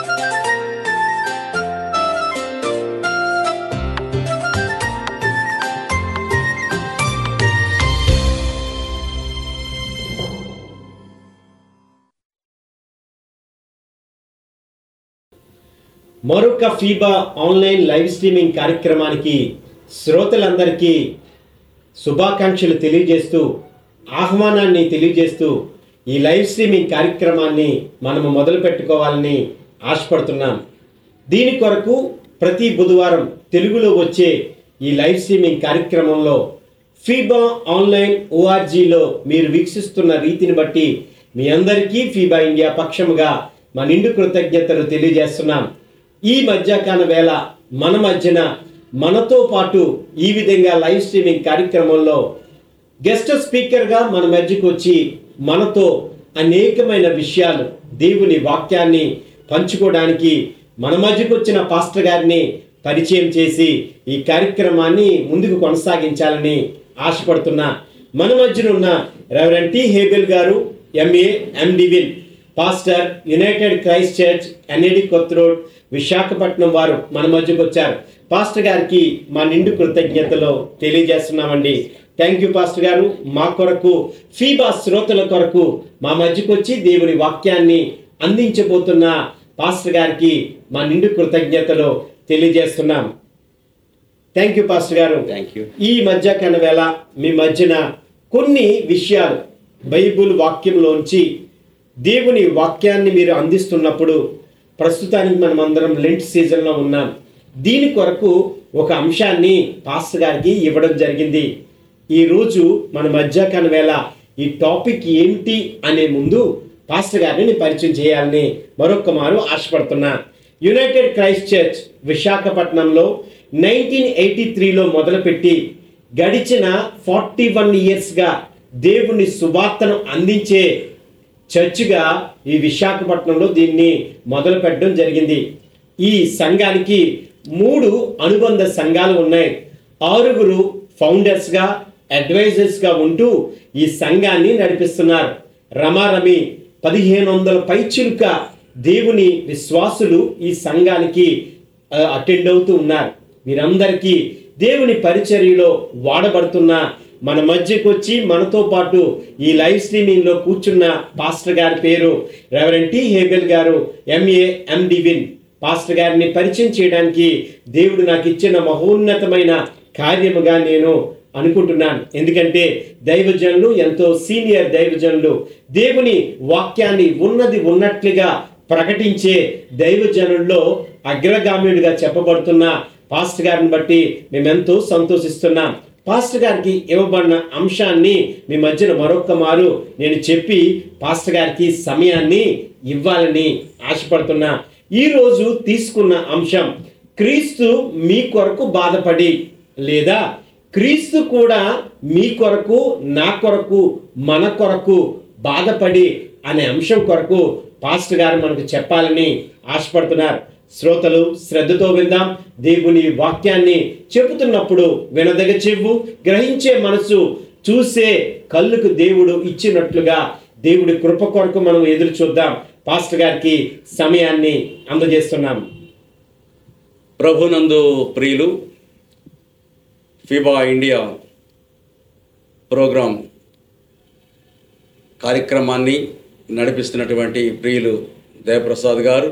మరొక FIBA online live streaming కార్యక్రమానికి శ్రోతలందరికీ శుభాకాంక్షలు తెలియజేస్తూ ఆహ్వానాన్ని తెలియజేస్తూ ఈ లైవ్ స్ట్రీమింగ్ కార్యక్రమాన్ని మనము మొదలు పెట్టుకోవాలని ఆశపడుతున్నాం దీని కొరకు ప్రతి బుధవారం తెలుగులో వచ్చే ఈ లైవ్ స్ట్రీమింగ్ కార్యక్రమంలో ఫీబా ఆన్లైన్ ఓఆర్జీలో మీరు వీక్షిస్తున్న రీతిని బట్టి మీ అందరికీ ఫీబా ఇండియా పక్షముగా మా నిండు కృతజ్ఞతలు తెలియజేస్తున్నాం ఈ మధ్యాహ్న వేళ మన మధ్యన మనతో పాటు ఈ విధంగా లైవ్ స్ట్రీమింగ్ కార్యక్రమంలో గెస్ట్ స్పీకర్గా మన మధ్యకు వచ్చి మనతో అనేకమైన విషయాలు దేవుని వాక్యాన్ని పంచుకోవడానికి మన మధ్యకు వచ్చిన పాస్టర్ గారిని పరిచయం చేసి ఈ కార్యక్రమాన్ని ముందుకు కొనసాగించాలని ఆశపడుతున్నా మన మధ్యన ఉన్న రెవరెంట్ టి హేబెల్ గారు MA M Div pastor united Christ church NAD కొత్త రోడ్ విశాఖపట్నం వారు మన మధ్యకు వచ్చారు పాస్టర్ గారికి మా నిండు కృతజ్ఞతలు తెలియజేస్తున్నామండి థ్యాంక్ యూ పాస్టర్ గారు మా కొరకు ఫీబా శ్రోతల కొరకు మా మధ్యకు వచ్చి దేవుని వాక్యాన్ని అందించబోతున్న పాస్టర్ గారికి మా నిండు కృతజ్ఞతలు తెలియజేస్తున్నాం థ్యాంక్ యూ పాస్టర్ గారు థ్యాంక్ యూ ఈ మధ్యాహ్న వేళ మీ మధ్యన కొన్ని విషయాలు బైబుల్ వాక్యంలోంచి దేవుని వాక్యాన్ని మీరు అందిస్తున్నప్పుడు ప్రస్తుతానికి మనం అందరం లెంట్ సీజన్లో ఉన్నాం దీని కొరకు ఒక అంశాన్ని పాస్టర్ గారికి ఇవ్వడం జరిగింది ఈరోజు మన మధ్యాహ్న వేళ ఈ టాపిక్ ఏంటి అనే ముందు పాస్టర్ గారిని నేను పరిచయం చేయాలని మరొక మారు ఆశపడుతున్నా యునైటెడ్ క్రైస్ట్ చర్చ్ విశాఖపట్నంలో నైన్టీన్ ఎయిటీ త్రీలో మొదలుపెట్టి గడిచిన ఫార్టీ వన్ ఇయర్స్గా దేవుని సువార్తను అందించే చర్చిగా ఈ విశాఖపట్నంలో దీన్ని మొదలు పెట్టడం జరిగింది ఈ సంఘానికి మూడు అనుబంధ సంఘాలు ఉన్నాయి ఆరుగురు ఫౌండర్స్గా అడ్వైజర్స్గా ఉంటూ ఈ సంఘాన్ని నడిపిస్తున్నారు రమారమి పదిహేను వందల పైచిలుక దేవుని విశ్వాసులు ఈ సంఘానికి అటెండ్ అవుతూ ఉన్నారు వీరందరికీ దేవుని పరిచర్యలో వాడబడుతున్న మన మధ్యకు వచ్చి మనతో పాటు ఈ లైవ్ స్ట్రీమింగ్లో కూర్చున్న పాస్టర్ గారి పేరు రెవరెంట్ టి హేబెల్ గారు ఎంఏ ఎండివిన్ పాస్టర్ గారిని పరిచయం చేయడానికి దేవుడు నాకు ఇచ్చిన మహోన్నతమైన కార్యముగా నేను అనుకుంటున్నాను ఎందుకంటే దైవజనులు ఎంతో సీనియర్ దైవజనులు దేవుని వాక్యాన్ని ఉన్నది ఉన్నట్లుగా ప్రకటించే దైవజనుల్లో అగ్రగామ్యుడిగా చెప్పబడుతున్న పాస్టర్ గారిని బట్టి మేమెంతో సంతోషిస్తున్నాం పాస్టర్ గారికి ఇవ్వబడిన అంశాన్ని మీ మధ్యన మరొక మారు నేను చెప్పి పాస్టర్ గారికి సమయాన్ని ఇవ్వాలని ఆశపడుతున్నా ఈరోజు తీసుకున్న అంశం క్రీస్తు మీ కొరకు బాధపడి లేదా క్రీస్తు కూడా మీ కొరకు నా కొరకు మన కొరకు బాధపడి అనే అంశం కొరకు పాస్టర్ గారు మనకు చెప్పాలని ఆశపడుతున్నారు శ్రోతలు శ్రద్ధతో విందాం దేవుని వాక్యాన్ని చెబుతున్నప్పుడు వినదగ చెవు గ్రహించే మనసు చూసే కళ్ళుకు దేవుడు ఇచ్చినట్లుగా దేవుడి కృప కొరకు మనం ఎదురు చూద్దాం పాస్టర్ గారికి సమయాన్ని అందజేస్తున్నాం ప్రభునందు ప్రియులు ఫిబా ఇండియా ప్రోగ్రాం కార్యక్రమాన్ని నడిపిస్తున్నటువంటి ప్రియులు జయప్రసాద్ గారు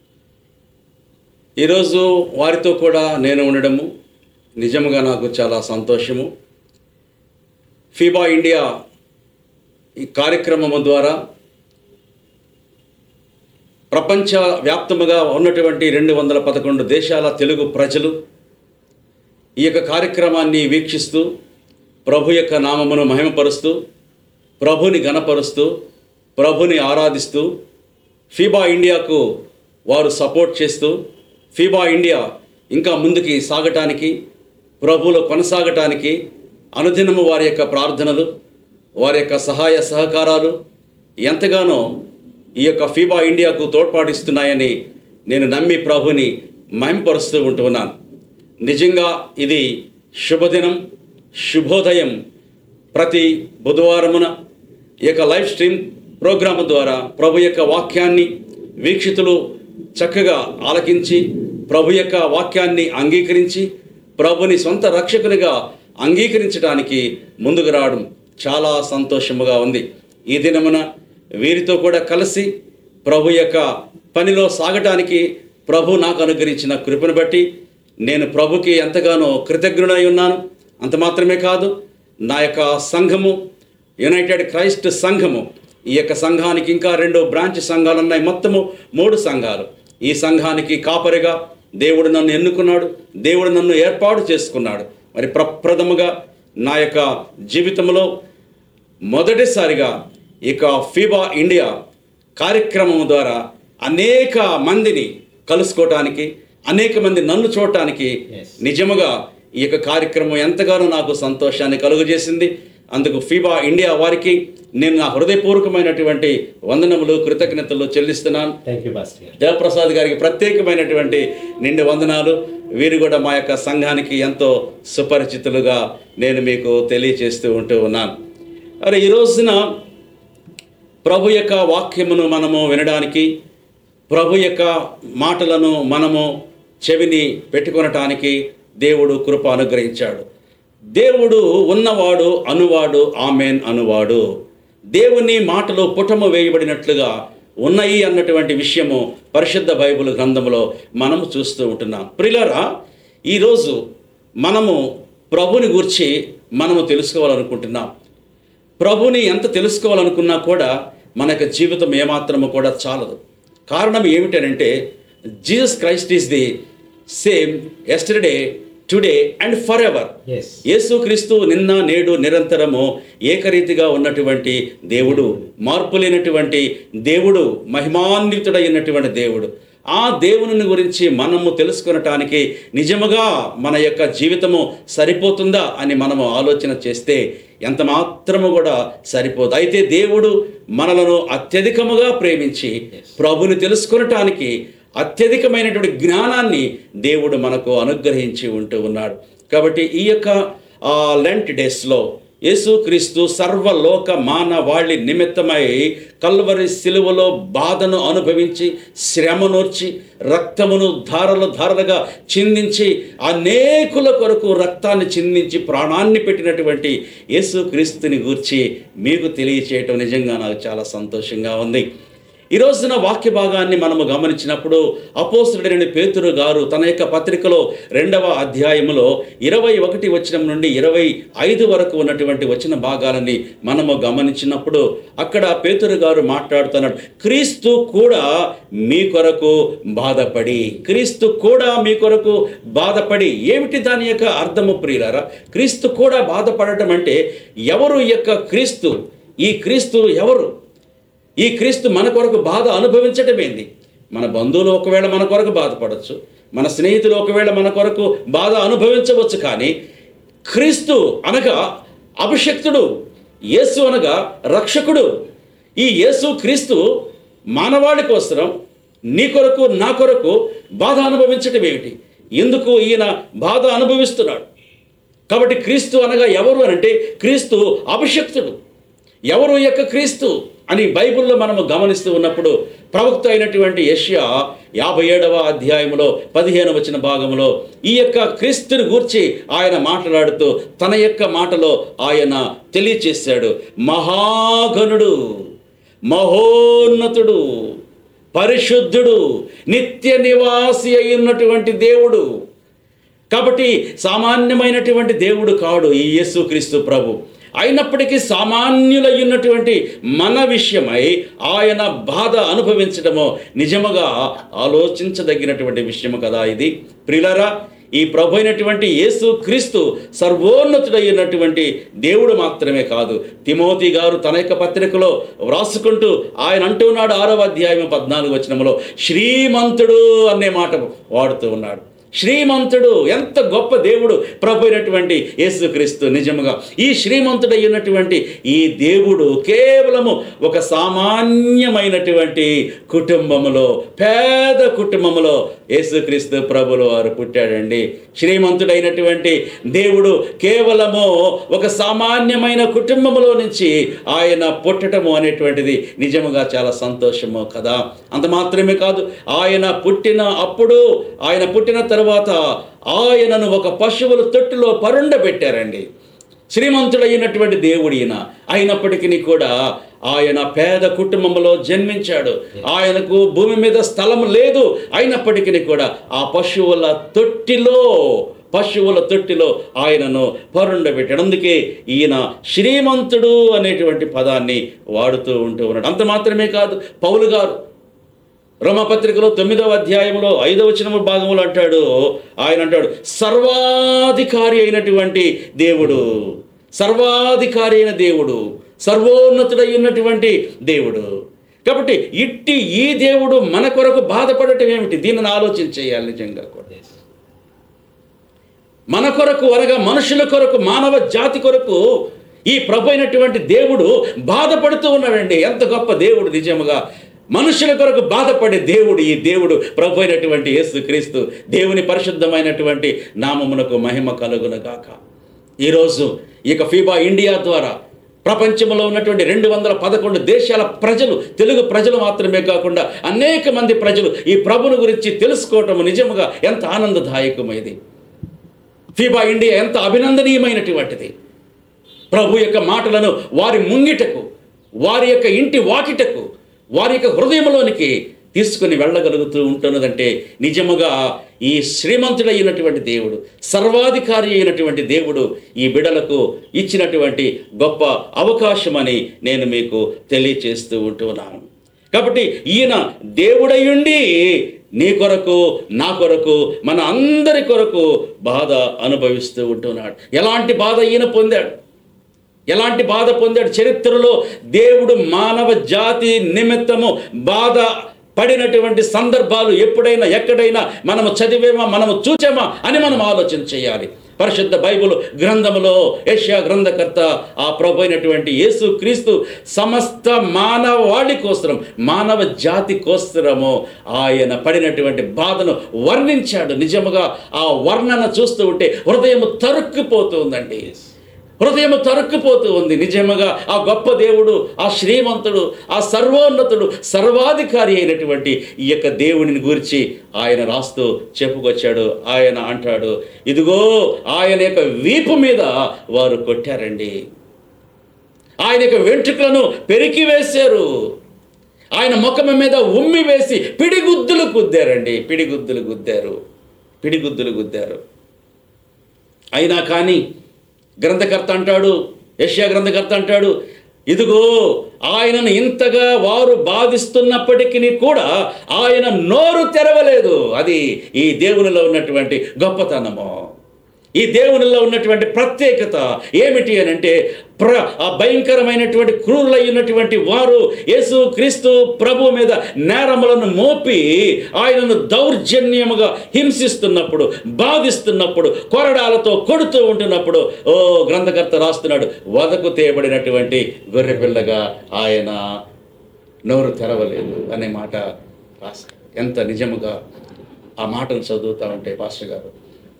ఈరోజు వారితో కూడా నేను ఉండడము నిజంగా నాకు చాలా సంతోషము ఫీబా ఇండియా ఈ కార్యక్రమము ద్వారా ప్రపంచ వ్యాప్తముగా ఉన్నటువంటి రెండు వందల పదకొండు దేశాల తెలుగు ప్రజలు ఈ యొక్క కార్యక్రమాన్ని వీక్షిస్తూ ప్రభు యొక్క నామమును మహిమపరుస్తూ ప్రభుని గణపరుస్తూ ప్రభుని ఆరాధిస్తూ ఫీబా ఇండియాకు వారు సపోర్ట్ చేస్తూ ఫీబా ఇండియా ఇంకా ముందుకి సాగటానికి ప్రభులో కొనసాగటానికి అనుదినము వారి యొక్క ప్రార్థనలు వారి యొక్క సహాయ సహకారాలు ఎంతగానో ఈ యొక్క ఫీబా ఇండియాకు తోడ్పాటిస్తున్నాయని నేను నమ్మి ప్రభుని మహింపరుస్తూ ఉంటున్నాను నిజంగా ఇది శుభదినం శుభోదయం ప్రతి బుధవారమున ఈ యొక్క లైవ్ స్ట్రీమ్ ప్రోగ్రాము ద్వారా ప్రభు యొక్క వాక్యాన్ని వీక్షితులు చక్కగా ఆలకించి ప్రభు యొక్క వాక్యాన్ని అంగీకరించి ప్రభుని సొంత రక్షకునిగా అంగీకరించడానికి ముందుకు రావడం చాలా సంతోషముగా ఉంది ఈ దినమున వీరితో కూడా కలిసి ప్రభు యొక్క పనిలో సాగటానికి ప్రభు నాకు అనుగ్రహించిన కృపను బట్టి నేను ప్రభుకి ఎంతగానో కృతజ్ఞుడై ఉన్నాను అంత మాత్రమే కాదు నా యొక్క సంఘము యునైటెడ్ క్రైస్ట్ సంఘము ఈ యొక్క సంఘానికి ఇంకా రెండు బ్రాంచ్ సంఘాలు ఉన్నాయి మొత్తము మూడు సంఘాలు ఈ సంఘానికి కాపరిగా దేవుడు నన్ను ఎన్నుకున్నాడు దేవుడు నన్ను ఏర్పాటు చేసుకున్నాడు మరి ప్రప్రథముగా నా యొక్క జీవితంలో మొదటిసారిగా ఇక ఫీబా ఇండియా కార్యక్రమం ద్వారా అనేక మందిని కలుసుకోవటానికి అనేక మంది నన్ను చూడటానికి Yes. నిజముగా ఈ యొక్క కార్యక్రమం ఎంతగానో నాకు సంతోషాన్ని కలుగజేసింది అందుకు ఫీబా ఇండియా వారికి నేను నా హృదయపూర్వకమైనటువంటి వందనములు కృతజ్ఞతలు చెల్లిస్తున్నాను థ్యాంక్ యూ పాస్టర్ గారు దేవప్రసాద్ గారికి ప్రత్యేకమైనటువంటి నిండు వందనాలు వీరు కూడా మా యొక్క సంఘానికి ఎంతో సుపరిచితులుగా నేను మీకు తెలియచేస్తూ ఉంటూ ఉన్నాను మరి ఈ రోజున ప్రభు యొక్క వాక్యమును మనము వినడానికి ప్రభు యొక్క మాటలను మనము చెవిని పెట్టుకొనటానికి దేవుడు కృప అనుగ్రహించాడు దేవుడు ఉన్నవాడు అనువాడు ఆమెన్ అనువాడు దేవుని మాటలు పుటము వేయబడినట్లుగా ఉన్నాయి అన్నటువంటి విషయము పరిశుద్ధ బైబిల్ గ్రంథంలో మనము చూస్తూ ఉంటున్నాం ప్రిలరా ఈరోజు మనము ప్రభుని గురించి మనము తెలుసుకోవాలనుకుంటున్నాం ప్రభుని ఎంత తెలుసుకోవాలనుకున్నా కూడా మన యొక్క జీవితం ఏమాత్రము కూడా చాలదు కారణం ఏమిటనంటే Jesus Christ is the same yesterday today and for ever ఎస్ యేసుక్రీస్తు నిన్న నేడు నిరంతరము ఏకరీతిగా ఉన్నటువంటి దేవుడు మార్పు లేనటువంటి దేవుడు మహిమాన్వితుడైనటువంటి దేవుడు ఆ దేవుని గురించి మనము తెలుసుకొనటానికి నిజముగా మన యొక్క జీవితము సరిపోతుందా అని మనము ఆలోచన చేస్తే ఎంత మాత్రము కూడా సరిపోదు అయితే దేవుడు మనలను అత్యధికముగా ప్రేమించి ప్రభుని తెలుసుకొనటానికి అత్యధికమైనటువంటి జ్ఞానాన్ని దేవుడు మనకు అనుగ్రహించి ఉంటూ ఉన్నాడు కాబట్టి ఈ యొక్క ఆ, లెంట్ డేస్లో యేసుక్రీస్తు సర్వలోక మానవాళి నిమిత్తమై కల్వరి సిలువలో బాధను అనుభవించి శ్రమనోర్చి రక్తమును ధారలు ధారలుగా చిందించి అనేకుల కొరకు రక్తాన్ని చిందించి ప్రాణాన్ని పెట్టినటువంటి యేసుక్రీస్తుని గూర్చి మీకు తెలియచేయటం నిజంగా నాకు చాలా సంతోషంగా ఉంది ఈ రోజున వాక్య భాగాన్ని మనము గమనించినప్పుడు అపోస్తుడైన పేతురు గారు తన యొక్క పత్రికలో రెండవ అధ్యాయములో ఇరవై ఒకటి వచనం నుండి ఇరవై ఐదు వరకు ఉన్నటువంటి వచ్చిన భాగాలని మనము గమనించినప్పుడు అక్కడ పేతురు గారు మాట్లాడుతున్నాడు క్రీస్తు కూడా మీ కొరకు బాధపడి క్రీస్తు కూడా మీ కొరకు బాధపడి ఏమిటి దాని యొక్క అర్థము ప్రియులారా క్రీస్తు కూడా బాధపడటం అంటే ఎవరు ఈ యొక్క క్రీస్తు ఈ క్రీస్తు ఎవరు ఈ క్రీస్తు మన కొరకు బాధ అనుభవించటమేంది మన బంధువులు ఒకవేళ మన కొరకు బాధపడవచ్చు మన స్నేహితులు ఒకవేళ మన కొరకు బాధ అనుభవించవచ్చు కానీ క్రీస్తు అనగా అభిషక్తుడు యేసు అనగా రక్షకుడు ఈ యేసు క్రీస్తు మానవాళి కోసం నీ కొరకు నా కొరకు బాధ అనుభవించటం ఏమిటి ఎందుకు ఈయన బాధ అనుభవిస్తున్నాడు కాబట్టి క్రీస్తు అనగా ఎవరు అని అంటే క్రీస్తు అభిషక్తుడు ఎవరు ఈ యొక్క క్రీస్తు అని బైబిల్లో మనము గమనిస్తూ ఉన్నప్పుడు ప్రవక్త అయినటువంటి యష్యా యాభై ఏడవ అధ్యాయంలో పదిహేను వచ్చిన భాగంలో ఈ యొక్క క్రీస్తుని గూర్చి ఆయన మాట్లాడుతూ తన యొక్క మాటలో ఆయన తెలియచేశాడు మహాగణుడు మహోన్నతుడు పరిశుద్ధుడు నిత్య నివాసి అయినటువంటి దేవుడు కాబట్టి సామాన్యమైనటువంటి దేవుడు కాడు ఈ యేసుక్రీస్తు ప్రభు అయినప్పటికీ సామాన్యులయ్యున్నటువంటి మన విషయమై ఆయన బాధ అనుభవించడము నిజముగా ఆలోచించదగినటువంటి విషయము కదా ఇది ప్రిలరా ఈ ప్రభు అయినటువంటి యేసు క్రీస్తు సర్వోన్నతుడైనటువంటి దేవుడు మాత్రమే కాదు తిమోతి గారు తన యొక్క పత్రికలో వ్రాసుకుంటూ ఆయన అంటున్నాడు ఆరవ అధ్యాయం పద్నాలుగు వచనంలో శ్రీమంతుడు అనే మాట వాడుతూ ఉన్నాడు శ్రీమంతుడు ఎంత గొప్ప దేవుడు ప్రభు అయినటువంటి యేసుక్రీస్తు నిజముగా ఈ శ్రీమంతుడు అయినటువంటి ఈ దేవుడు కేవలము ఒక సామాన్యమైనటువంటి కుటుంబములో పేద కుటుంబములో యేసుక్రీస్తు ప్రభులు వారు పుట్టాడండి శ్రీమంతుడైనటువంటి దేవుడు కేవలము ఒక సామాన్యమైన కుటుంబములో నుంచి ఆయన పుట్టటము అనేటువంటిది నిజముగా చాలా సంతోషము కదా అంత మాత్రమే కాదు ఆయన పుట్టిన అప్పుడు ఆయన పుట్టిన తర్వాత ఆయనను ఒక పశువుల తొట్టులో పరుండబెట్టారండి శ్రీమంతుడైనటువంటి దేవుడు ఈయన అయినప్పటికీ కూడా ఆయన పేద కుటుంబంలో జన్మించాడు ఆయనకు భూమి మీద స్థలం లేదు అయినప్పటికీ కూడా ఆ పశువుల తొట్టిలో పశువుల తొట్టిలో ఆయనను పరుండబెట్టాడు అందుకే ఈయన శ్రీమంతుడు అనేటువంటి పదాన్ని వాడుతూ ఉంటూ ఉన్నాడు అంత మాత్రమే కాదు పౌలు గారు రోమపత్రికలో తొమ్మిదవ అధ్యాయంలో ఐదవ వచనము భాగంలో అంటాడు ఆయన అంటాడు సర్వాధికారి అయినటువంటి దేవుడు సర్వాధికారి అయిన దేవుడు సర్వోన్నతుడైనటువంటి దేవుడు కాబట్టి ఇట్టి ఈ దేవుడు మన కొరకు బాధపడటం ఏమిటి దీనిని ఆలోచన చేయాలి నిజంగా కూడా మన కొరకు అనగా మనుషుల కొరకు మానవ జాతి కొరకు ఈ ప్రభు అయినటువంటి దేవుడు బాధపడుతూ ఉన్నాడండి ఎంత గొప్ప దేవుడు నిజముగా మనుషుల కొరకు బాధపడే దేవుడు ఈ దేవుడు ప్రభు అయినటువంటి యేసు క్రీస్తు దేవుని పరిశుద్ధమైనటువంటి నామమునకు మహిమ కలుగునగాక ఈరోజు ఇక ఫీబా ఇండియా ద్వారా ప్రపంచంలో ఉన్నటువంటి రెండు వందల పదకొండు దేశాల ప్రజలు తెలుగు ప్రజలు మాత్రమే కాకుండా అనేక మంది ప్రజలు ఈ ప్రభుని గురించి తెలుసుకోవటం నిజముగా ఎంత ఆనందదాయకమైంది ఫీబా ఇండియా ఎంత అభినందనీయమైనటువంటిది ప్రభు యొక్క మాటలను వారి ముంగిటకు వారి యొక్క ఇంటి వాకిటకు వారి యొక్క హృదయంలోనికి తీసుకుని వెళ్ళగలుగుతూ ఉంటున్నదంటే నిజముగా ఈ శ్రీమంతుడైనటువంటి దేవుడు సర్వాధికారి అయినటువంటి దేవుడు ఈ బిడలకు ఇచ్చినటువంటి గొప్ప అవకాశమని నేను మీకు తెలియచేస్తూ ఉంటున్నాను కాబట్టి ఈయన దేవుడయుండి నీ కొరకు నా కొరకు మన అందరి కొరకు బాధ అనుభవిస్తూ ఉంటున్నాడు ఎలాంటి బాధ ఈయన పొందాడు ఎలాంటి బాధ పొందాడు చరిత్రలో దేవుడు మానవ జాతి నిమిత్తము బాధ పడినటువంటి సందర్భాలు ఎప్పుడైనా ఎక్కడైనా మనము చదివేమా మనము చూచామా అని మనం ఆలోచన చేయాలి పరిశుద్ధ బైబిల్ గ్రంథములో ఏషియా గ్రంథకర్త ఆ ప్రభు అయినటువంటి యేసు క్రీస్తు సమస్త మానవాళి కోసరం మానవ జాతి కోసరము ఆయన పడినటువంటి బాధను వర్ణించాడు నిజముగా ఆ వర్ణన చూస్తూ ఉంటే హృదయం తరుక్కుపోతుందండి హృదయం తరుక్కుపోతూ ఉంది నిజముగా ఆ గొప్ప దేవుడు ఆ శ్రీమంతుడు ఆ సర్వోన్నతుడు సర్వాధికారి అయినటువంటి ఈ యొక్క దేవుడిని గురించి ఆయన రాస్తూ చెప్పుకొచ్చాడు ఆయన అంటాడు ఇదిగో ఆయన యొక్క వీపు మీద వారు కొట్టారండి ఆయన యొక్క వెంట్రుకలను పెరికి వేశారు ఆయన ముఖం మీద ఉమ్మి వేసి పిడిగుద్దులు గుద్దారండి పిడిగుద్దులు గుద్దారు పిడిగుద్దులు గుద్దారు అయినా కానీ గ్రంథకర్త అంటాడు యష్యా గ్రంథకర్త అంటాడు ఇదిగో ఆయనను ఇంతగా వారు బాధిస్తున్నప్పటికీ కూడా ఆయన నోరు తెరవలేదు అది ఈ దేవునిలో ఉన్నటువంటి గొప్పతనము ఈ దేవునిలో ఉన్నటువంటి ప్రత్యేకత ఏమిటి అని అంటే ప్ర ఆ భయంకరమైనటువంటి క్రూరులైనటువంటి వారు యేసు క్రీస్తు ప్రభు మీద నేరములను మోపి ఆయనను దౌర్జన్యముగా హింసిస్తున్నప్పుడు బాధిస్తున్నప్పుడు కొరడాలతో కొడుతూ ఉంటున్నప్పుడు ఓ గ్రంథకర్త రాస్తున్నాడు వదకు తేయబడినటువంటి గొర్రెపిల్లగా ఆయన నోరు తెరవలేదు అనే మాట రాశారు ఎంత నిజముగా ఆ మాటను చదువుతా ఉంటే పాస్టర్ గారు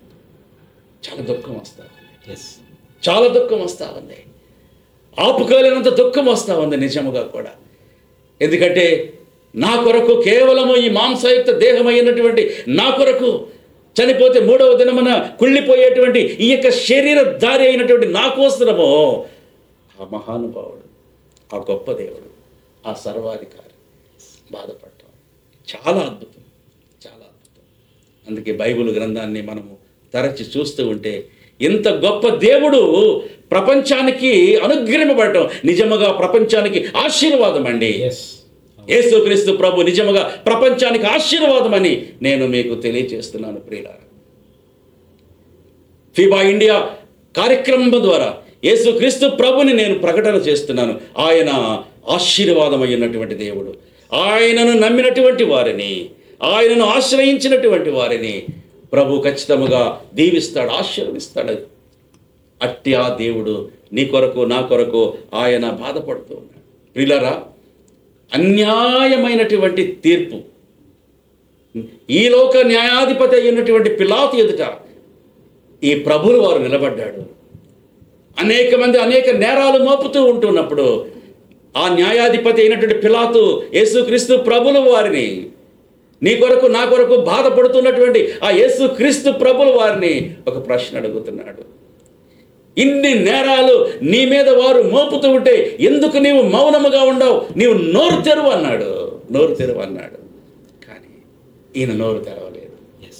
చాలా దుఃఖం వస్తా ఎస్ చాలా దుఃఖం వస్తా ఉంది ఆపుకోలేనంత దుఃఖం వస్తా ఉంది నిజముగా కూడా ఎందుకంటే నా కొరకు కేవలము ఈ మాంసయుక్త దేహమైనటువంటి నా కొరకు చనిపోతే మూడవ దినమున కుళ్ళిపోయేటువంటి ఈ యొక్క శరీర దారి అయినటువంటి నా కోసరము ఆ మహానుభావుడు ఆ గొప్ప దేవుడు ఆ సర్వాధికారి బాధపడటం చాలా అద్భుతం చాలా అద్భుతం అందుకే బైబిల్ గ్రంథాన్ని మనము తరచి చూస్తూ ఉంటే ఇంత గొప్ప దేవుడు ప్రపంచానికి అనుగ్రహింపబడటం నిజముగా ప్రపంచానికి ఆశీర్వాదం అండి ఎస్ యేసుక్రీస్తు ప్రభు నిజముగా ప్రపంచానికి ఆశీర్వాదం అని నేను మీకు తెలియజేస్తున్నాను ప్రియులారా ఫీబా ఇండియా కార్యక్రమం ద్వారా యేసుక్రీస్తు ప్రభుని నేను ప్రకటన చేస్తున్నాను ఆయన ఆశీర్వాదమైనటువంటి దేవుడు ఆయనను నమ్మినటువంటి వారిని ఆయనను ఆశ్రయించినటువంటి వారిని ప్రభు ఖచ్చితముగా దీవిస్తాడు ఆశీర్వదిస్తాడు అట్టి ఆ దేవుడు నీ కొరకు నా కొరకు ఆయన బాధపడుతూ ఉన్నాడు ప్రిలరా అన్యాయమైనటువంటి తీర్పు ఈ లోక న్యాయాధిపతి అయినటువంటి పిలాతు ఎదుట ఈ ప్రభులు వారు నిలబడ్డాడు అనేక మంది అనేక నేరాలు మోపుతూ ఉంటున్నప్పుడు ఆ న్యాయాధిపతి అయినటువంటి పిలాతు యేసుక్రీస్తు ప్రభులు వారిని నీ కొరకు నా కొరకు బాధపడుతున్నటువంటి ఆ యేసుక్రీస్తు ప్రభులు వారిని ఒక ప్రశ్న అడుగుతున్నాడు ఇన్ని నేరాలు నీ మీద వారు మోపుతూ ఉంటే ఎందుకు నీవు మౌనముగా ఉండవు నీవు నోరు తెరువు అన్నాడు నోరు తెరువు అన్నాడు కానీ ఈయన నోరు తెరవలేదు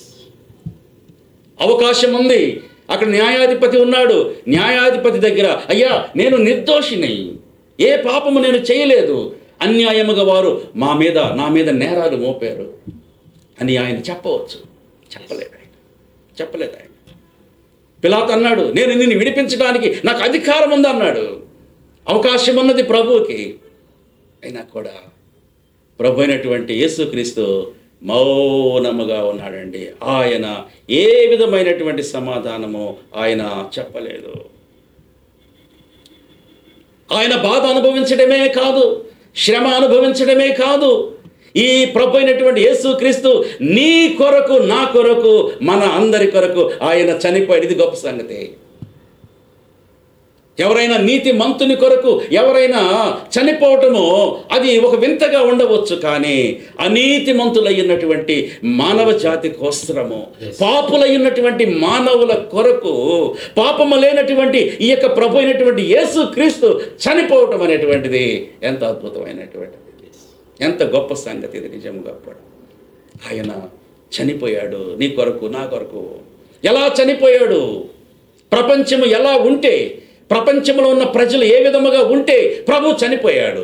అవకాశం ఉంది అక్కడ న్యాయాధిపతి ఉన్నాడు న్యాయాధిపతి దగ్గర అయ్యా నేను నిర్దోషిని ఏ పాపము నేను చేయలేదు అన్యాయముగా వారు మా మీద నా మీద నేరాలు మోపారు అని ఆయన చెప్పవచ్చు చెప్పలేదు ఆయన చెప్పలేదు ఆయన పిలాత్ అన్నాడు నేను నిన్ను విడిపించడానికి నాకు అధికారం ఉంది అన్నాడు అవకాశం ఉన్నది ప్రభువుకి అయినా కూడా ప్రభు అయినటువంటి యేసుక్రీస్తు మౌనముగా ఉన్నాడండి ఆయన ఏ విధమైనటువంటి సమాధానము ఆయన చెప్పలేదు ఆయన బాధ అనుభవించడమే కాదు శ్రమ అనుభవించడమే కాదు ఈ ప్రభు అయినటువంటి యేసుక్రీస్తు నీ కొరకు నా కొరకు మన అందరి కొరకు ఆయన చనిపోయాడు ఇది గొప్ప సంగతి ఎవరైనా నీతి మంతుని కొరకు ఎవరైనా చనిపోవటమో అది ఒక వింతగా ఉండవచ్చు కానీ అనీతి మంతులయ్యున్నటువంటి మానవ జాతి కోసరము పాపులయ్యున్నటువంటి మానవుల కొరకు పాపము లేనటువంటి ఈ యొక్క ప్రభు అయినటువంటి యేసు క్రీస్తు చనిపోవటం అనేటువంటిది ఎంత అద్భుతమైనటువంటిది ఎంత గొప్ప సంగతి ఇది నిజంగా కూడా ఆయన చనిపోయాడు నీ కొరకు నా కొరకు ఎలా చనిపోయాడు ప్రపంచము ఎలా ఉంటే ప్రపంచంలో ఉన్న ప్రజలు ఏ విధముగా ఉంటే ప్రభు చనిపోయాడు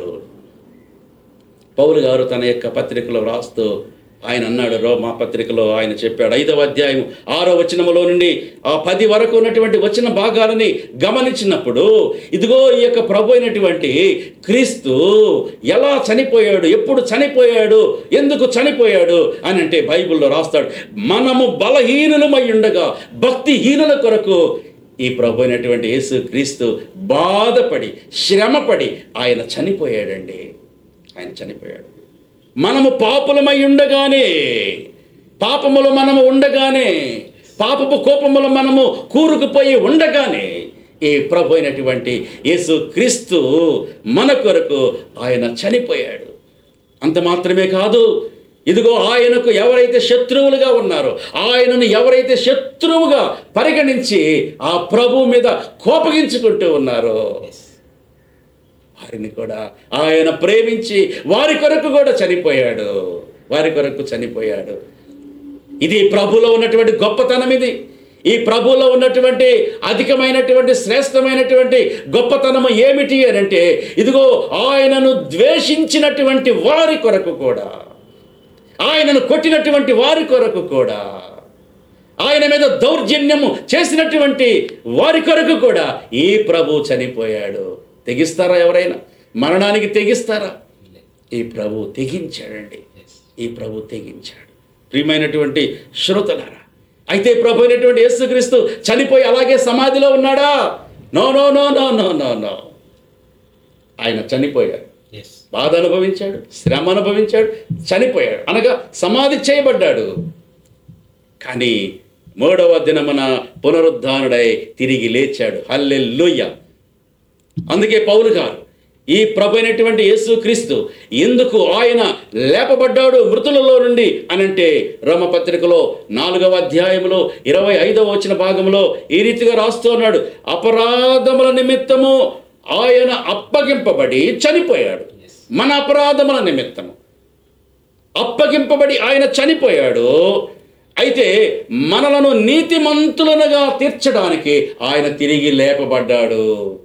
పౌలు గారు తన యొక్క పత్రికలో రాస్తూ ఆయన అన్నాడు రోమా పత్రికలో ఆయన చెప్పాడు ఐదవ అధ్యాయం ఆరో వచనములో నుండి ఆ పది వరకు ఉన్నటువంటి వచ్చిన భాగాలని గమనించినప్పుడు ఇదిగో ఈ యొక్క ప్రభు అయినటువంటి క్రీస్తు ఎలా చనిపోయాడు ఎప్పుడు చనిపోయాడు ఎందుకు చనిపోయాడు అని అంటే బైబిల్లో రాస్తాడు మనము బలహీనులమై ఉండగా భక్తిహీనుల కొరకు ఈ ప్రభు అయినటువంటి యేసు క్రీస్తు బాధపడి శ్రమపడి ఆయన చనిపోయాడండి ఆయన చనిపోయాడు మనము పాపులమై ఉండగానే పాపములు మనము ఉండగానే పాపపు కోపములు మనము కూరుకుపోయి ఉండగానే ఈ ప్రభు అయినటువంటి యేసు క్రీస్తు మన కొరకు ఆయన చనిపోయాడు అంత మాత్రమే కాదు ఇదిగో ఆయనకు ఎవరైతే శత్రువులుగా ఉన్నారో ఆయనను ఎవరైతే శత్రువుగా పరిగణించి ఆ ప్రభు మీద కోపగించుకుంటూ ఉన్నారో వారిని కూడా ఆయన ప్రేమించి వారి కొరకు కూడా చనిపోయాడు వారి కొరకు చనిపోయాడు ఇది ప్రభులో ఉన్నటువంటి గొప్పతనం ఇది ఈ ప్రభులో ఉన్నటువంటి అధికమైనటువంటి శ్రేష్టమైనటువంటి గొప్పతనము ఏమిటి అని అంటే ఇదిగో ఆయనను ద్వేషించినటువంటి వారి కొరకు కూడా ఆయనను కొట్టినటువంటి వారి కొరకు కూడా ఆయన మీద దౌర్జన్యము చేసినటువంటి వారి కొరకు కూడా ఈ ప్రభు చనిపోయాడు తెగిస్తారా ఎవరైనా మరణానికి తెగిస్తారా ఈ ప్రభు తెగించాడండి ఈ ప్రభు తెగించాడు ప్రియమైనటువంటి శ్రోతలారా అయితే ప్రభు అయినటువంటి యేసుక్రీస్తు చనిపోయి అలాగే సమాధిలో ఉన్నాడా no no no no no no no ఆయన చనిపోయాడు బాధ అనుభవించాడు శ్రమ అనుభవించాడు చనిపోయాడు అనగా సమాధి చేయబడ్డాడు కానీ మూడవ దినమున పునరుద్ధానుడై తిరిగి లేచాడు హల్లెలూయ అందుకే పౌలు గారు ఈ ప్రభు అయినటువంటి యేసు క్రీస్తు ఎందుకు ఆయన లేపబడ్డాడు మృతులలో నుండి అని అంటే రోమపత్రికలో నాలుగవ అధ్యాయంలో ఇరవై ఐదవ వచ్చిన భాగంలో ఈ రీతిగా రాస్తూ ఉన్నాడు అపరాధముల నిమిత్తము ఆయన అప్పగింపబడి చనిపోయాడు మన అపరాధముల నిమిత్తము అప్పగింపబడి ఆయన చనిపోయాడు అయితే మనలను నీతిమంతులనుగా తీర్చడానికి ఆయన తిరిగి లేపబడ్డాడు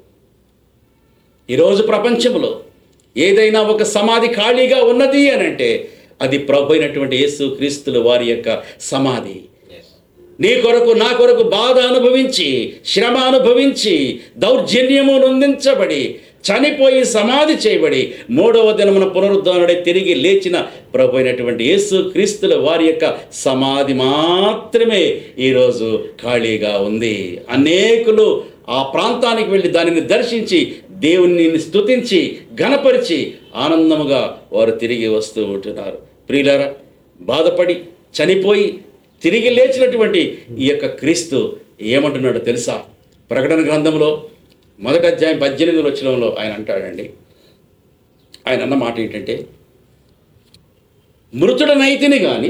ఈరోజు ప్రపంచంలో ఏదైనా ఒక సమాధి ఖాళీగా ఉన్నది అని అంటే అది ప్రభు అయినటువంటి యేసు క్రీస్తులు వారి యొక్క సమాధి నీ కొరకు నా కొరకు బాధ అనుభవించి శ్రమ అనుభవించి దౌర్జన్యము నొందించబడి చనిపోయి సమాధి చేయబడి మూడవ దినమున పునరుద్ధరణై తిరిగి లేచిన ప్రభు అయినటువంటి యేసు క్రీస్తుల వారి యొక్క సమాధి మాత్రమే ఈరోజు ఖాళీగా ఉంది అనేకులు ఆ ప్రాంతానికి వెళ్ళి దానిని దర్శించి దేవుని స్తుతించి ఘనపరిచి ఆనందముగా వారు తిరిగి వస్తూ ఉంటున్నారు ప్రియులారా బాధపడి చనిపోయి తిరిగి లేచినటువంటి ఈ యొక్క క్రీస్తు ఏమంటున్నాడో తెలుసా ప్రకటన గ్రంథంలో మొదటి అధ్యాయం పద్దెనిమిది వచ్చినంలో ఆయన అంటాడండి ఆయన అన్న మాట ఏంటంటే మృతుడనైతిని గాని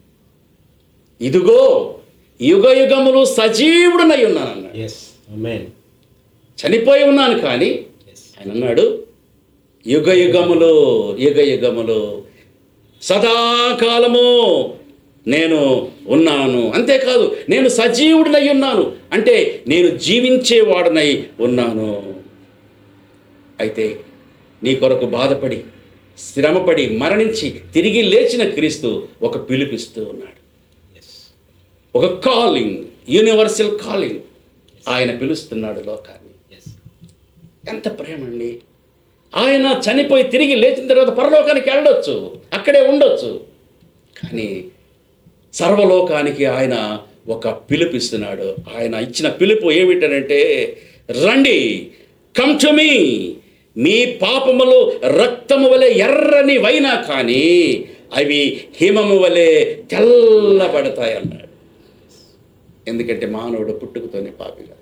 ఇదిగో యుగ యుగములు సజీవుడనై ఉన్నాను అన్నాడు ఎస్ అమెన్ చనిపోయి ఉన్నాను కానీ ఆయన అన్నాడు యుగ యుగములు యుగ యుగములు సదాకాలము నేను ఉన్నాను అంతేకాదు నేను సజీవుడినై ఉన్నాను అంటే నేను జీవించేవాడనై ఉన్నాను అయితే నీ కొరకు బాధపడి శ్రమపడి మరణించి తిరిగి లేచిన క్రీస్తు ఒక పిలుపిస్తూ ఉన్నాడు ఒక కాలింగ్ యూనివర్సల్ కాలింగ్ ఆయన పిలుస్తున్నాడు లోకాన్ని ఎంత ప్రేమ అండి ఆయన చనిపోయి తిరిగి లేచిన తర్వాత పరలోకానికి వెళ్ళొచ్చు అక్కడే ఉండొచ్చు కానీ సర్వలోకానికి ఆయన ఒక పిలుపిస్తున్నాడు ఆయన ఇచ్చిన పిలుపు ఏమిటనంటే రండి కమ్ టు మీ మీ పాపములు రక్తము వలె ఎర్రని వైనా కానీ అవి హిమము వలె తెల్లబడతాయి అన్నాడు ఎందుకంటే మానవుడు పుట్టుకతోనే పాపిగా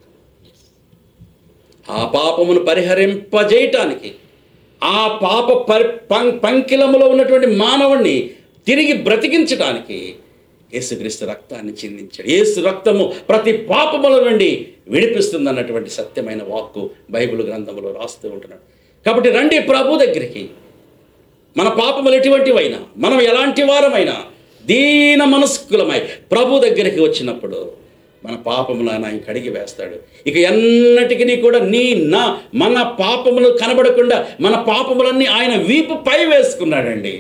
ఆ పాపమును పరిహరింపజేయటానికి ఆ పాప పరి పం- పంకిలములో ఉన్నటువంటి మానవుణ్ణి తిరిగి బ్రతికించడానికి యేసుక్రీస్తు రక్తాన్ని చిందించాడు యేసు రక్తము ప్రతి పాపముల నుండి విడిపిస్తుంది అన్నటువంటి సత్యమైన వాక్కు బైబిల్ గ్రంథంలో రాస్తూ ఉంటున్నాడు కాబట్టి రండి ప్రభు దగ్గరికి మన పాపములు ఎటువంటివైనా మనం ఎలాంటి వారమైనా దీన మనస్కులమై ప్రభు దగ్గరికి వచ్చినప్పుడు మన పాపములు ఆయన ఆయన కడిగి వేస్తాడు ఇక ఎన్నటికీ కూడా నీ నా మన పాపములు కనబడకుండా మన పాపములన్నీ ఆయన వీపు పై వేసుకున్నాడండి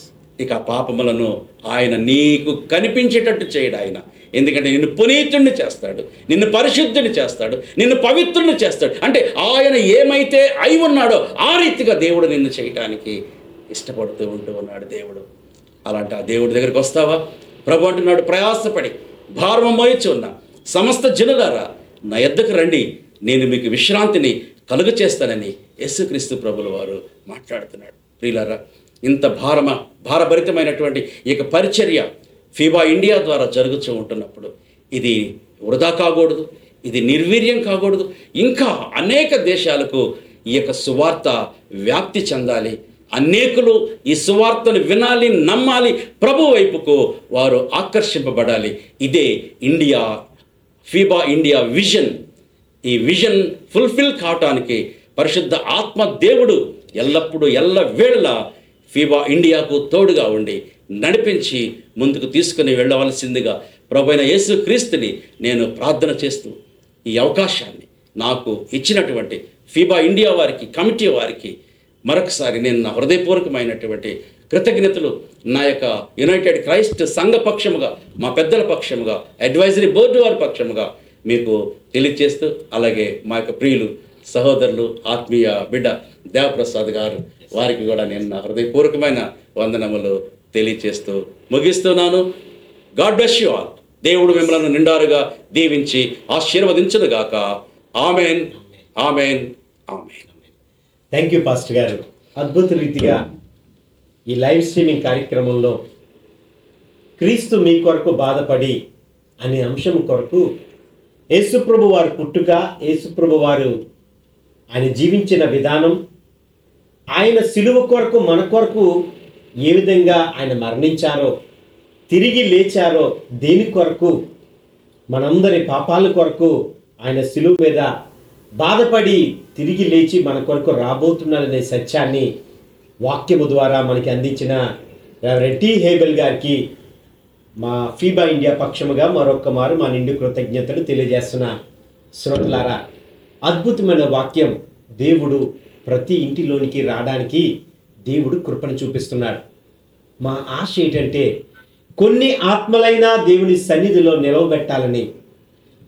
ఇక ఆ పాపములను ఆయన నీకు కనిపించేటట్టు చేయడు ఆయన ఎందుకంటే నిన్ను పునీతుడిని చేస్తాడు నిన్ను పరిశుద్ధుని చేస్తాడు నిన్ను పవిత్రుని చేస్తాడు అంటే ఆయన ఏమైతే అయి ఉన్నాడో ఆ రీతిగా దేవుడు నిన్ను చేయటానికి ఇష్టపడుతూ ఉంటూ ఉన్నాడు దేవుడు అలాంటి ఆ దేవుడి దగ్గరికి వస్తావా ప్రభు అంటున్నాడు ప్రయాసపడి భారం మోయచ్చు ఉన్నా సమస్త జనులారా నా ఎద్దకు రండి నేను మీకు విశ్రాంతిని కలుగు చేస్తానని యేసుక్రీస్తు ప్రభుల వారు మాట్లాడుతున్నాడు ప్రియులారా ఇంత భారమ భారభరితమైనటువంటి ఈ యొక్క పరిచర్య ఫీబా ఇండియా ద్వారా జరుగుతూ ఉంటున్నప్పుడు ఇది వృధా కాకూడదు ఇది నిర్వీర్యం కాకూడదు ఇంకా అనేక దేశాలకు ఈ యొక్క సువార్త వ్యాప్తి చెందాలి అనేకులు ఈ సువార్తను వినాలి నమ్మాలి ప్రభు వైపుకు వారు ఆకర్షింపబడాలి ఇదే ఇండియా ఫీబా ఇండియా విజన్ ఈ విజన్ ఫుల్ఫిల్ కావటానికి పరిశుద్ధ ఆత్మ దేవుడు ఎల్లప్పుడూ ఎల్ల వేళ ఫీబా ఇండియాకు తోడుగా ఉండి నడిపించి ముందుకు తీసుకుని వెళ్ళవలసిందిగా ప్రభైన యేసు క్రీస్తుని నేను ప్రార్థన చేస్తూ ఈ అవకాశాన్ని నాకు ఇచ్చినటువంటి ఫీబా ఇండియా వారికి కమిటీ వారికి మరొకసారి నేను నా హృదయపూర్వకమైనటువంటి కృతజ్ఞతలు నా యొక్క యునైటెడ్ క్రైస్ట్ సంఘ పక్షముగా మా పెద్దల పక్షముగా అడ్వైజరీ బోర్డు వారి పక్షముగా మీకు తెలియజేస్తూ అలాగే మా యొక్క ప్రియులు సహోదరులు ఆత్మీయ బిడ్డ దేవప్రసాద్ గారు వారికి కూడా నేను నా హృదయపూర్వకమైన వందనములు తెలియచేస్తూ ముగిస్తున్నాను గాడ్ బ్లెస్ యు ఆల్ దేవుడు మిమ్మల్ని నిండారుగా దీవించి ఆశీర్వదించునుగాక amen amen amen thank you pastor గారు అద్భుత రీతిగా ఈ లైవ్ స్ట్రీమింగ్ కార్యక్రమంలో క్రీస్తు మీ కొరకు బాధపడి అనే అంశం కొరకు యేసుప్రభు వారి పుట్టుక యేసుప్రభు వారు ఆయన జీవించిన విధానం ఆయన సిలువ కొరకు మన కొరకు ఏ విధంగా ఆయన మరణించారో తిరిగి లేచారో దేని కొరకు మనందరి పాపాల కొరకు ఆయన సిలువ మీద బాధపడి తిరిగి లేచి మన కొరకు రాబోతున్నాడనే సత్యాన్ని వాక్యము ద్వారా మనకి అందించిన రెడ్డి హేబెల్ గారికి మా ఫీబా ఇండియా పక్షముగా మరొక్క మారు మా నిండు కృతజ్ఞతలు తెలియజేస్తున్న శ్రోతలారా అద్భుతమైన వాక్యం దేవుడు ప్రతి ఇంటిలోనికి రావడానికి దేవుడు కృపను చూపిస్తున్నాడు మా ఆశ ఏంటంటే కొన్ని ఆత్మలైనా దేవుని సన్నిధిలో నిలవబెట్టాలని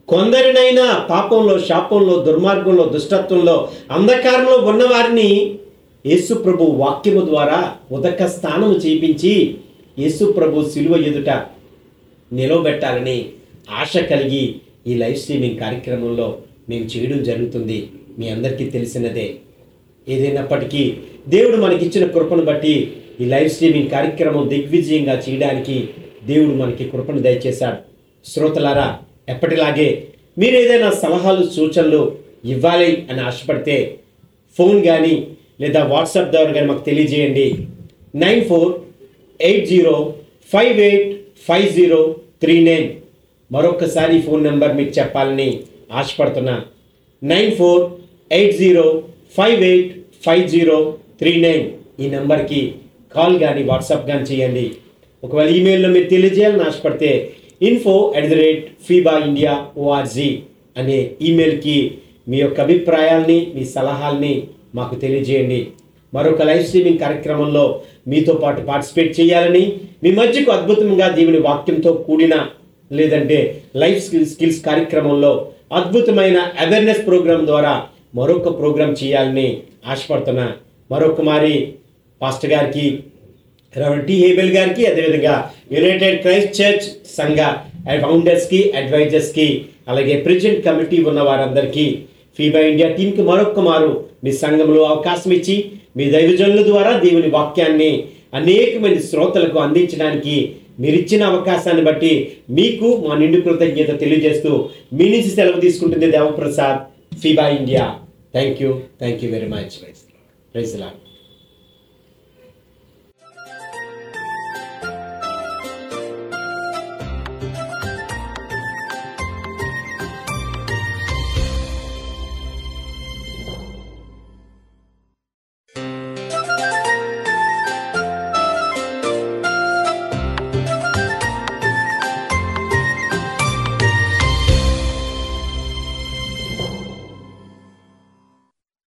కొందరినైనా పాపంలో శాపంలో దుర్మార్గంలో దుష్టత్వంలో అంధకారంలో ఉన్నవారిని యేసు ప్రభు వాక్యము ద్వారా ఉదక స్థానము చేపించి యేసు ప్రభు శిలువ ఎదుట నిలవబెట్టాలని ఆశ కలిగి ఈ లైవ్ స్ట్రీమింగ్ కార్యక్రమంలో మేము చేయడం జరుగుతుంది మీ అందరికీ తెలిసినదే ఏదైనప్పటికీ దేవుడు మనకిచ్చిన కృపను బట్టి ఈ లైవ్ స్ట్రీమింగ్ కార్యక్రమం దిగ్విజయంగా చేయడానికి దేవుడు మనకి కృపను దయచేశాడు శ్రోతలారా ఎప్పటిలాగే మీరు ఏదైనా సలహాలు సూచనలు ఇవ్వాలి అని ఆశపడితే ఫోన్ కానీ లేదా వాట్సాప్ ద్వారా కానీ మాకు తెలియజేయండి nine four eight zero five eight five zero three nine మరొకసారి ఈ ఫోన్ నెంబర్ మీకు చెప్పాలని ఆశపడుతున్నా nine four eight zero five eight five zero three nine ఈ నెంబర్కి కాల్ కానీ వాట్సాప్ కానీ చేయండి ఒకవేళ ఈమెయిల్లో మీరు తెలియజేయాలని ఆశపడితే info at the rate FEBA India ORG అనే ఈమెయిల్కి మీ యొక్క అభిప్రాయాల్ని మీ సలహాల్ని మాకు తెలియజేయండి మరొక లైవ్ స్ట్రీమింగ్ కార్యక్రమంలో మీతో పాటు పార్టిసిపేట్ చేయాలని మీ మధ్యకు అద్భుతంగా దేవుని వాక్యంతో కూడిన లేదంటే లైఫ్ స్కిల్స్ స్కిల్స్ కార్యక్రమంలో అద్భుతమైన అవేర్నెస్ ప్రోగ్రాం ద్వారా మరొక ప్రోగ్రాం చేయాలని ఆశపడుతున్నా మరొక మారి పాస్టర్ గారికి రెవరెండ్ టి హేబెల్ గారికి అదేవిధంగా యునైటెడ్ క్రైస్ట్ చర్చ్ సంఘ ఫౌండర్స్కి అడ్వైజర్స్కి అలాగే ప్రెసిడెంట్ కమిటీ ఉన్న వారందరికీ ఫీబా ఇండియా టీంకి మరొక్క మారు మీ సంఘంలో అవకాశం ఇచ్చి మీ దైవజనుల ద్వారా దేవుని వాక్యాన్ని అనేక మంది శ్రోతలకు అందించడానికి మీరు ఇచ్చిన అవకాశాన్ని బట్టి మీకు మా నిండు కృతజ్ఞత తెలియజేస్తూ మీ నుంచి సెలవు తీసుకుంటుంది Devaprasad FEBA India thank you thank you very much praise lord